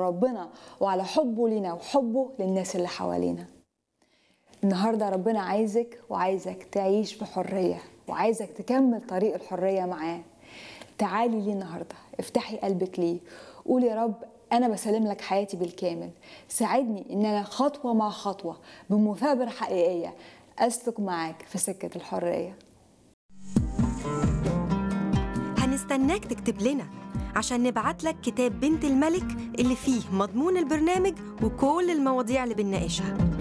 ربنا وعلى حبه لينا وحبه للناس اللي حوالينا النهارده ربنا عايزك وعايزك تعيش بحريه وعايزك تكمل طريق الحريه معاه تعالي ليه النهارده افتحي قلبك ليه قولي يا رب انا بسلم لك حياتي بالكامل ساعدني ان انا خطوه مع خطوه بمثابره حقيقيه اسلك معاك في سكه الحريه هنستناك تكتب لنا عشان نبعت لك كتاب بنت الملك اللي فيه مضمون البرنامج وكل المواضيع اللي بنناقشها